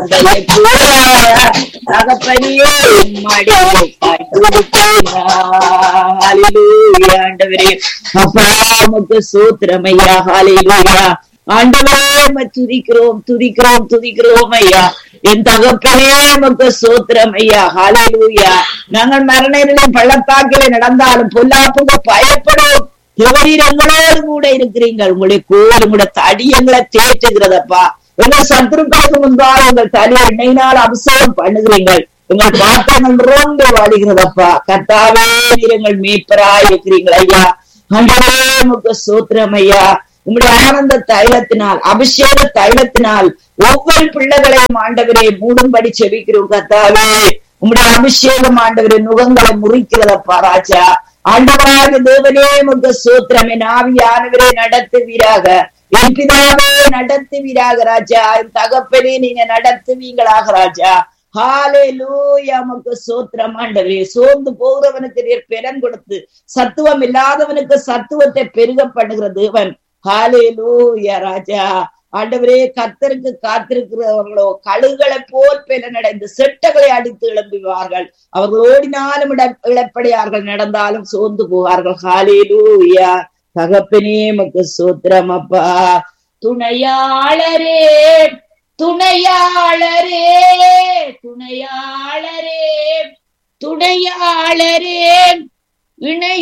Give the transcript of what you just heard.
தந்தையை போல தகப்பனியே உம்மடியை ஹalleluya ஆண்டவரே அப்பா உமக்கு சூத்திரம் ஐயா ஹalleluya ஆண்டவரே உம்மை துதிக்கிறோம் துதிக்கிறோம் துதிக்கிறோம் ஐயா என் தகப்பனே உமக்கு சூத்திரம் ஐயா ஹalleluya நாங்கள் மரணங்களின் பள்ளத்தாக்கிலே நடந்தாலும் பொல்லாப்புக்கு பயப்படும் தேவரீர் எங்களோடு கூட இருக்கிறீங்கள் உங்களுடைய கோல் உங்களுடைய தடி எங்களை தேற்றுகிறதப்பா எங்கள் சத்துருக்களுக்கு முன்பாக உங்கள் தலை எண்ணெயினால் அபிஷேகம் பண்ணுகிறீங்கள் உங்கள் பாட்டங்கள் ரோண்டு வாடுகிறதப்பா கர்த்தாவே நீர் எங்கள் மீட்பராய் இருக்கிறீங்கள் ஐயா ஆண்டவரே உமக்கு சூத்திரம் ஐயா உங்களுடைய ஆனந்த தைலத்தினால் அபிஷேக தைலத்தினால் ஒவ்வொரு பிள்ளைகளையும் ஆண்டவரே மூடும்படி செபிக்கிறோம் கர்த்தாவே உங்களுடைய அபிஷேகம் ஆண்டவரே நுகங்களை முறிக்கிறதப்பா ராஜா ஆண்டவராக தேவனே உங்க சூத்திரமே நாவியானவரே நடத்துவீராக என் பிதாவே நடத்துவீராக ராஜா என் தகப்பனே நீங்க நடத்துவீங்களாக ராஜா ஹாலே லூயா உமக்கு சோத்திரம் ஆண்டவரே சோர்ந்து போகிறவனுக்கு நீர் பெலன் கொடுத்து சத்துவம் இல்லாதவனுக்கு சத்துவத்தை பெருக பண்ணுகிற தேவன் ஹாலே லூயா ராஜா ஆண்டவரே கத்தருக்கு காத்திருக்கிறவர்களோ கழுகளை போல் பெலனடைந்து செட்டகளை அடித்து இளம்புவார்கள் அவர்கள் ஓடினாலும் இட இழப்படையார்கள் நடந்தாலும் சோர்ந்து போவார்கள் ஹாலேலூயா தகப்பனே மக்கு சோத்திரம் அப்பா துணையாளரே துணையாளரே துணையாளரே துணையாளரே இணை